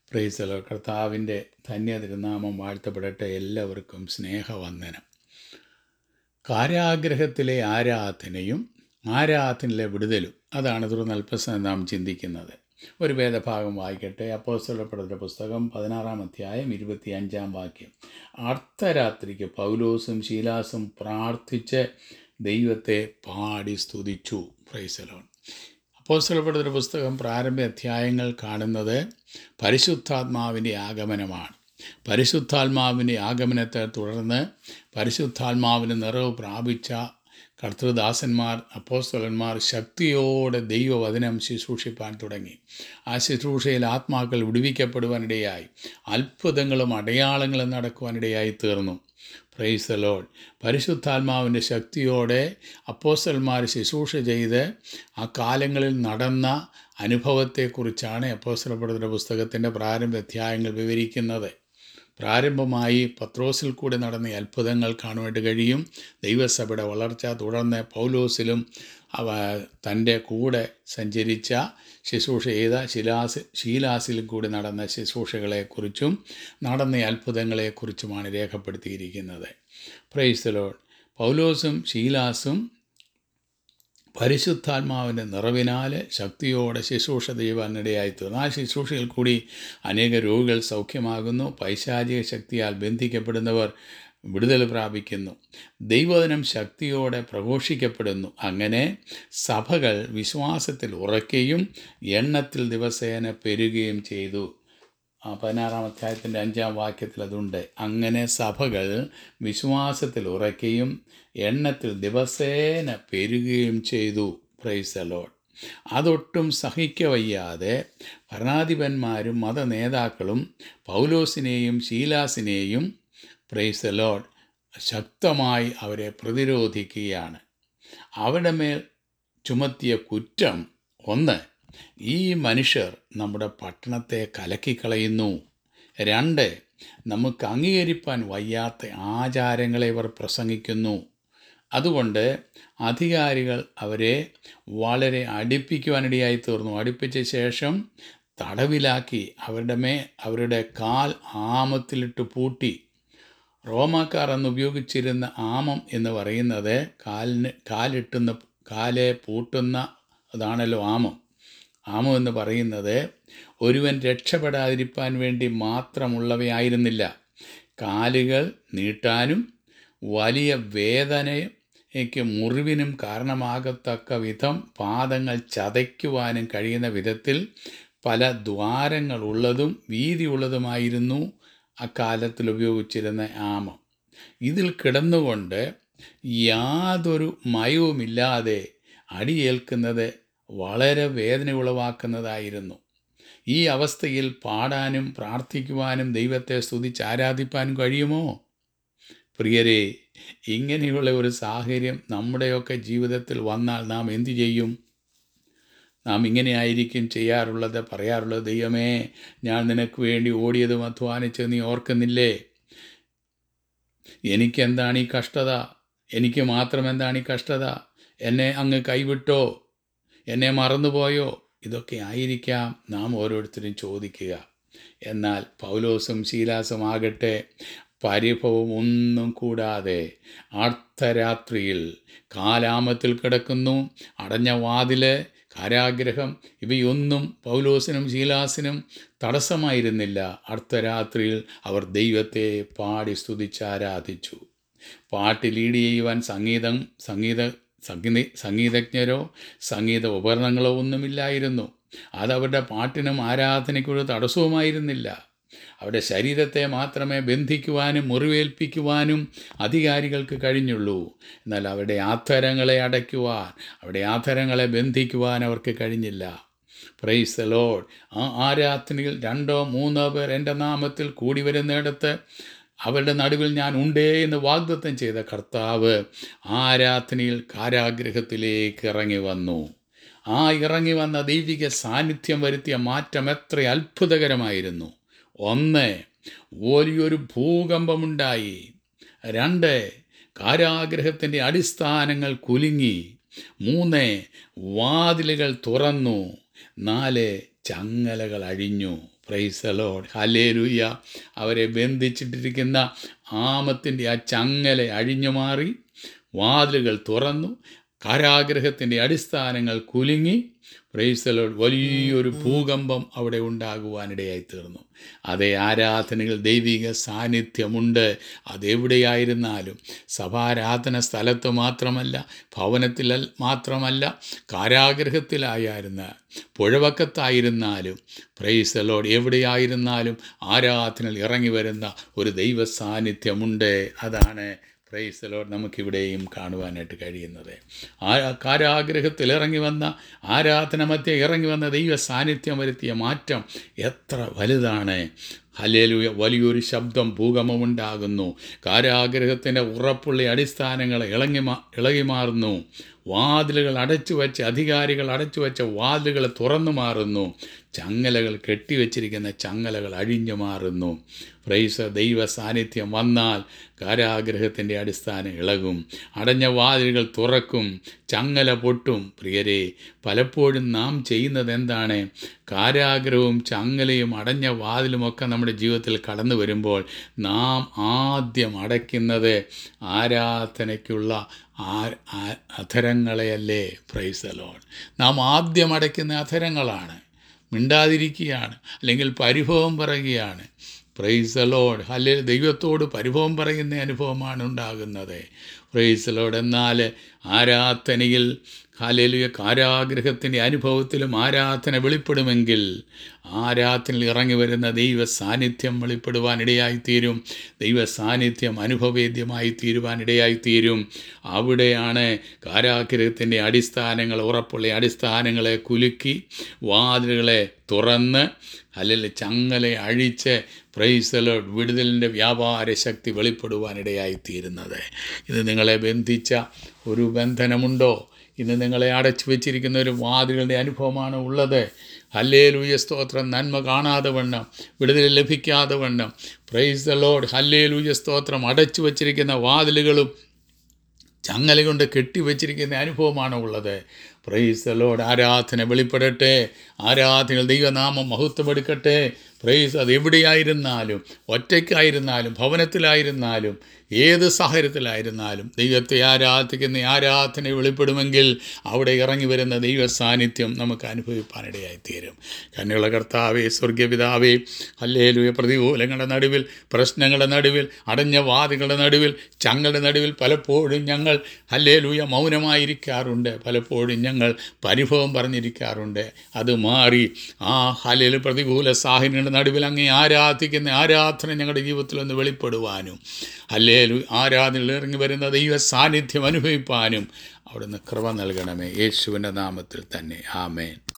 പ്രൈസലോ കർത്താവിൻ്റെ ധന്യ തിരുനാമം വാഴ്ത്തപ്പെടട്ടെ എല്ലാവർക്കും സ്നേഹവന്ദനം കാരാഗ്രഹത്തിലെ ആരാധനയും ആരാധനയിലെ വിടുതലും അതാണ് തുടർന്ന് അല്പസമയം നാം ചിന്തിക്കുന്നത് ഒരു വേദഭാഗം വായിക്കട്ടെ അപ്പോസ്തലപ്പെടുന്ന പുസ്തകം പതിനാറാം അധ്യായം ഇരുപത്തി അഞ്ചാം വാക്യം അർദ്ധരാത്രിക്ക് പൗലോസും ശീലാസും പ്രാർത്ഥിച്ച് ദൈവത്തെ പാടി സ്തുതിച്ചു പ്രൈസലോൺ അപ്പോസ്തലപ്പെടുന്ന പുസ്തകം പ്രാരംഭ അധ്യായങ്ങൾ കാണുന്നത് പരിശുദ്ധാത്മാവിൻ്റെ ആഗമനമാണ് പരിശുദ്ധാത്മാവിൻ്റെ ആഗമനത്തെ തുടർന്ന് പരിശുദ്ധാത്മാവിന് നിറവ് പ്രാപിച്ച കർത്തൃദാസന്മാർ അപ്പോസ്തലന്മാർ ശക്തിയോടെ ദൈവവചനം ശുശ്രൂഷിപ്പാൻ തുടങ്ങി ആ ശുശ്രൂഷയിൽ ആത്മാക്കൾ വിടുവിക്കപ്പെടുവാനിടയായി അത്ഭുതങ്ങളും അടയാളങ്ങളും നടക്കുവാനിടയായി തീർന്നു പ്രൈസ് ലോഡ് പരിശുദ്ധാത്മാവിൻ്റെ ശക്തിയോടെ അപ്പോസ്റ്റൽമാർ ശുശ്രൂഷ ചെയ്ത് ആ കാലങ്ങളിൽ നടന്ന അനുഭവത്തെക്കുറിച്ചാണ് അപ്പോസ്റ്റലപ്പെടുന്ന പുസ്തകത്തിൻ്റെ പ്രാരംഭ അധ്യായങ്ങൾ വിവരിക്കുന്നത് പ്രാരംഭമായി പത്രോസിൽ കൂടി നടന്ന അത്ഭുതങ്ങൾ കാണുവാനായിട്ട് കഴിയും ദൈവസഭയുടെ വളർച്ച തുടർന്ന് പൗലോസിലും അവ തൻ്റെ കൂടെ സഞ്ചരിച്ച ശുശ്രൂഷ ചെയ്ത ശിലാസ് ശീലാസിലും കൂടി നടന്ന ശുശ്രൂഷകളെക്കുറിച്ചും നടന്ന അത്ഭുതങ്ങളെക്കുറിച്ചുമാണ് രേഖപ്പെടുത്തിയിരിക്കുന്നത് പ്രൈസ്തലോ പൗലോസും ശീലാസും പരിശുദ്ധാത്മാവിൻ്റെ നിറവിനാൽ ശക്തിയോടെ ശുശ്രൂഷ ചെയ്യുവാനിടയായി തീർന്നു ആ ശുശ്രൂഷയിൽ കൂടി അനേക രോഗികൾ സൗഖ്യമാകുന്നു പൈശാചിക ശക്തിയാൽ ബന്ധിക്കപ്പെടുന്നവർ വിടുതൽ പ്രാപിക്കുന്നു ദൈവദിനം ശക്തിയോടെ പ്രഘോഷിക്കപ്പെടുന്നു അങ്ങനെ സഭകൾ വിശ്വാസത്തിൽ ഉറയ്ക്കുകയും എണ്ണത്തിൽ ദിവസേന പെരുകയും ചെയ്തു ആ പതിനാറാം അധ്യായത്തിൻ്റെ അഞ്ചാം വാക്യത്തിൽ അതുണ്ട് അങ്ങനെ സഭകൾ വിശ്വാസത്തിൽ ഉറയ്ക്കുകയും എണ്ണത്തിൽ ദിവസേന പെരുകയും ചെയ്തു പ്രൈസ് അലോഡ് അതൊട്ടും സഹിക്കവയ്യാതെ ഭരണാധിപന്മാരും മതനേതാക്കളും പൗലോസിനെയും ശീലാസിനെയും പ്രൈസ് അലോഡ് ശക്തമായി അവരെ പ്രതിരോധിക്കുകയാണ് അവരുടെ മേൽ ചുമത്തിയ കുറ്റം ഒന്ന് ഈ മനുഷ്യർ നമ്മുടെ പട്ടണത്തെ കലക്കിക്കളയുന്നു രണ്ട് നമുക്ക് അംഗീകരിപ്പാൻ വയ്യാത്ത ആചാരങ്ങളെ ഇവർ പ്രസംഗിക്കുന്നു അതുകൊണ്ട് അധികാരികൾ അവരെ വളരെ അടുപ്പിക്കുവാനിടയായി തീർന്നു അടുപ്പിച്ച ശേഷം തടവിലാക്കി അവരുടെ മേ അവരുടെ കാൽ ആമത്തിലിട്ട് പൂട്ടി റോമാക്കാർ അന്ന് ഉപയോഗിച്ചിരുന്ന ആമം എന്ന് പറയുന്നത് കാലിന് കാലിട്ടുന്ന കാലെ പൂട്ടുന്ന അതാണല്ലോ ആമം ആമം എന്ന് പറയുന്നത് ഒരുവൻ രക്ഷപ്പെടാതിരിക്കാൻ വേണ്ടി മാത്രമുള്ളവയായിരുന്നില്ല കാലുകൾ നീട്ടാനും വലിയ വേദനയ്ക്ക് മുറിവിനും കാരണമാകത്തക്ക വിധം പാദങ്ങൾ ചതയ്ക്കുവാനും കഴിയുന്ന വിധത്തിൽ പല ദ്വാരങ്ങളുള്ളതും വീതിയുള്ളതുമായിരുന്നു അക്കാലത്തിൽ ഉപയോഗിച്ചിരുന്ന ആമം ഇതിൽ കിടന്നുകൊണ്ട് യാതൊരു മയവുമില്ലാതെ അടിയേൽക്കുന്നത് വളരെ വേദന ഉളവാക്കുന്നതായിരുന്നു ഈ അവസ്ഥയിൽ പാടാനും പ്രാർത്ഥിക്കുവാനും ദൈവത്തെ സ്തുതിച്ച് ആരാധിപ്പാനും കഴിയുമോ പ്രിയരെ ഇങ്ങനെയുള്ള ഒരു സാഹചര്യം നമ്മുടെയൊക്കെ ജീവിതത്തിൽ വന്നാൽ നാം എന്തു ചെയ്യും നാം ഇങ്ങനെയായിരിക്കും ചെയ്യാറുള്ളത് പറയാറുള്ളത് ദൈവമേ ഞാൻ നിനക്ക് വേണ്ടി ഓടിയതും അധ്വാനിച്ച് നീ ഓർക്കുന്നില്ലേ എനിക്കെന്താണ് ഈ കഷ്ടത എനിക്ക് മാത്രം എന്താണ് ഈ കഷ്ടത എന്നെ അങ്ങ് കൈവിട്ടോ എന്നെ മറന്നുപോയോ ഇതൊക്കെ ആയിരിക്കാം നാം ഓരോരുത്തരും ചോദിക്കുക എന്നാൽ പൗലോസും ശീലാസും ആകട്ടെ പരിഭവം ഒന്നും കൂടാതെ അർദ്ധരാത്രിയിൽ കാലാമത്തിൽ കിടക്കുന്നു അടഞ്ഞ വാതില് കാരാഗ്രഹം ഇവയൊന്നും പൗലോസിനും ശീലാസിനും തടസ്സമായിരുന്നില്ല അർദ്ധരാത്രിയിൽ അവർ ദൈവത്തെ പാടി സ്തുതിച്ചാരാധിച്ചു പാട്ട് ലീഡ് ചെയ്യുവാൻ സംഗീതം സംഗീത സംഗീത സംഗീതജ്ഞരോ സംഗീത ഉപകരണങ്ങളോ ഒന്നുമില്ലായിരുന്നു അതവരുടെ പാട്ടിനും ആരാധനയ്ക്കും ഒരു തടസ്സവുമായിരുന്നില്ല അവരുടെ ശരീരത്തെ മാത്രമേ ബന്ധിക്കുവാനും മുറിവേൽപ്പിക്കുവാനും അധികാരികൾക്ക് കഴിഞ്ഞുള്ളൂ എന്നാൽ അവരുടെ ആധരങ്ങളെ അടയ്ക്കുവാൻ അവരുടെ ആധരങ്ങളെ ബന്ധിക്കുവാൻ അവർക്ക് കഴിഞ്ഞില്ല പ്രൈസ് ദ ലോഡ് ആ ആരാധനയിൽ രണ്ടോ മൂന്നോ പേർ എൻ്റെ നാമത്തിൽ കൂടി വരുന്നിടത്ത് അവരുടെ നടുവിൽ ഞാൻ ഉണ്ടേ എന്ന് വാഗ്ദത്തം ചെയ്ത കർത്താവ് ആരാധനയിൽ കാരാഗ്രഹത്തിലേക്ക് ഇറങ്ങി വന്നു ആ ഇറങ്ങി വന്ന ദൈവിക സാന്നിധ്യം വരുത്തിയ മാറ്റം എത്ര അത്ഭുതകരമായിരുന്നു ഒന്ന് വലിയൊരു ഭൂകമ്പമുണ്ടായി രണ്ട് കാരാഗ്രഹത്തിൻ്റെ അടിസ്ഥാനങ്ങൾ കുലുങ്ങി മൂന്ന് വാതിലുകൾ തുറന്നു നാല് ചങ്ങലകൾ അഴിഞ്ഞു പ്രൈസലോഡ് ഹലേലുയ്യ അവരെ ബന്ധിച്ചിട്ടിരിക്കുന്ന ആമത്തിൻ്റെ ആ ചങ്ങല അഴിഞ്ഞു മാറി വാതിലുകൾ തുറന്നു കാരാഗ്രഹത്തിൻ്റെ അടിസ്ഥാനങ്ങൾ കുലുങ്ങി പ്രൈസലോഡ് വലിയൊരു ഭൂകമ്പം അവിടെ ഉണ്ടാകുവാനിടയായി തീർന്നു അതേ ആരാധനകൾ ദൈവിക സാന്നിധ്യമുണ്ട് അതെവിടെയായിരുന്നാലും സഭാരാധന സ്ഥലത്ത് മാത്രമല്ല ഭവനത്തിൽ മാത്രമല്ല കാരാഗ്രഹത്തിലായിരുന്ന പുഴവക്കത്തായിരുന്നാലും പ്രൈസലോട് എവിടെയായിരുന്നാലും ആരാധനകൾ ഇറങ്ങി വരുന്ന ഒരു ദൈവ സാന്നിധ്യമുണ്ട് അതാണ് പ്രൈസലോട് നമുക്കിവിടെയും കാണുവാനായിട്ട് കഴിയുന്നത് ആ കാരാഗ്രഹത്തിൽ ഇറങ്ങി വന്ന ആരാധന മധ്യ ഇറങ്ങി വന്ന ദൈവ സാന്നിധ്യം വരുത്തിയ മാറ്റം എത്ര വലുതാണ് ഹലേലുയ വലിയൊരു ശബ്ദം ഭൂകമ്പമുണ്ടാകുന്നു കാരാഗ്രഹത്തിൻ്റെ ഉറപ്പുള്ള അടിസ്ഥാനങ്ങൾ ഇളങ്ങി മാ ഇളകി മാറുന്നു വാതിലുകൾ അടച്ചു വച്ച് അധികാരികൾ അടച്ചു വച്ച വാതിലുകൾ തുറന്നു മാറുന്നു ചങ്ങലകൾ കെട്ടിവെച്ചിരിക്കുന്ന ചങ്ങലകൾ അഴിഞ്ഞു മാറുന്നു പ്രൈസ ദൈവ സാന്നിധ്യം വന്നാൽ കാരാഗ്രഹത്തിൻ്റെ അടിസ്ഥാനം ഇളകും അടഞ്ഞ വാതിലുകൾ തുറക്കും ചങ്ങല പൊട്ടും പ്രിയരെ പലപ്പോഴും നാം ചെയ്യുന്നത് എന്താണ് കാരാഗ്രഹവും ചങ്ങലയും അടഞ്ഞ വാതിലുമൊക്കെ നമ്മുടെ ജീവിതത്തിൽ കടന്നു വരുമ്പോൾ നാം ആദ്യം അടയ്ക്കുന്നത് ആരാധനയ്ക്കുള്ള അധരങ്ങളെയല്ലേ പ്രൈസലോൺ നാം ആദ്യം അടയ്ക്കുന്ന അധരങ്ങളാണ് മിണ്ടാതിരിക്കുകയാണ് അല്ലെങ്കിൽ പരിഭവം പറയുകയാണ് പ്രൈസ് ലോഡ് അല്ലെ ദൈവത്തോട് പരിഭവം പറയുന്ന അനുഭവമാണ് ഉണ്ടാകുന്നത് പ്രൈസ് ലോഡ് എന്നാൽ ആരാധനയിൽ ഹാലേലുയ കാരാഗ്രഹത്തിൻ്റെ അനുഭവത്തിലും ആരാധന വെളിപ്പെടുമെങ്കിൽ ആരാധനയിൽ ഇറങ്ങി വരുന്ന ദൈവ സാന്നിധ്യം വെളിപ്പെടുവാനിടയായിത്തീരും ദൈവ സാന്നിധ്യം അനുഭവേദ്യമായി തീരുവാനിടയായിത്തീരും അവിടെയാണ് കാരാഗ്രഹത്തിൻ്റെ അടിസ്ഥാനങ്ങൾ ഉറപ്പുള്ള അടിസ്ഥാനങ്ങളെ കുലുക്കി വാതിലുകളെ തുറന്ന് അല്ലെങ്കിൽ ചങ്ങലെ അഴിച്ച് പ്രൈസലോ വിടുതലിൻ്റെ വ്യാപാര ശക്തി വെളിപ്പെടുവാനിടയായിത്തീരുന്നത് ഇത് നിങ്ങളെ ബന്ധിച്ച ഒരു ബന്ധനമുണ്ടോ ഇന്ന് നിങ്ങളെ അടച്ചു വെച്ചിരിക്കുന്ന ഒരു വാതിലുകളുടെ അനുഭവമാണ് ഉള്ളത് ഹല്ലേ ലൂയ സ്തോത്രം നന്മ കാണാതെ വണ്ണം വിടുതൽ ലഭിക്കാതെ വണ്ണം പ്രൈസ് ദ ലോഡ് ഹല്ലേ ലൂയ സ്തോത്രം അടച്ചു വച്ചിരിക്കുന്ന വാതിലുകളും ചങ്ങല കൊണ്ട് കെട്ടിവെച്ചിരിക്കുന്ന അനുഭവമാണ് ഉള്ളത് പ്രൈസ് ദ ലോഡ് ആരാധന വെളിപ്പെടട്ടെ ആരാധനകൾ ദൈവനാമം മഹത്വമെടുക്കട്ടെ പ്രൈസ് അത് എവിടെയായിരുന്നാലും ഒറ്റയ്ക്കായിരുന്നാലും ഭവനത്തിലായിരുന്നാലും ഏത് സാഹചര്യത്തിലായിരുന്നാലും ദൈവത്തെ ആരാധിക്കുന്ന ആരാധന വെളിപ്പെടുമെങ്കിൽ അവിടെ ഇറങ്ങി വരുന്ന ദൈവ സാന്നിധ്യം നമുക്ക് അനുഭവിപ്പാനിടയായിത്തീരും കന്നുള്ള കർത്താവേ സ്വർഗപിതാവേ ഹല്ലേലുയ പ്രതികൂലങ്ങളുടെ നടുവിൽ പ്രശ്നങ്ങളുടെ നടുവിൽ അടഞ്ഞ വാദികളുടെ നടുവിൽ ചങ്ങളുടെ നടുവിൽ പലപ്പോഴും ഞങ്ങൾ ഹല്ലേലൂയ മൗനമായിരിക്കാറുണ്ട് പലപ്പോഴും ഞങ്ങൾ പരിഭവം പറഞ്ഞിരിക്കാറുണ്ട് അത് മാറി ആ ഹല്ലേൽ പ്രതികൂല സാഹചര്യങ്ങളുടെ നടുവിൽ അങ്ങേ ആരാധിക്കുന്ന ആരാധന ഞങ്ങളുടെ ജീവിതത്തിൽ ഒന്ന് വെളിപ്പെടുവാനും ഹല്ലേലു ആരാധനയിൽ ഇറങ്ങി വരുന്ന ദൈവ സാന്നിധ്യം അനുഭവിപ്പാനും അവിടുന്ന് കൃപ നൽകണമേ യേശുവിൻ്റെ നാമത്തിൽ തന്നെ ആമേൻ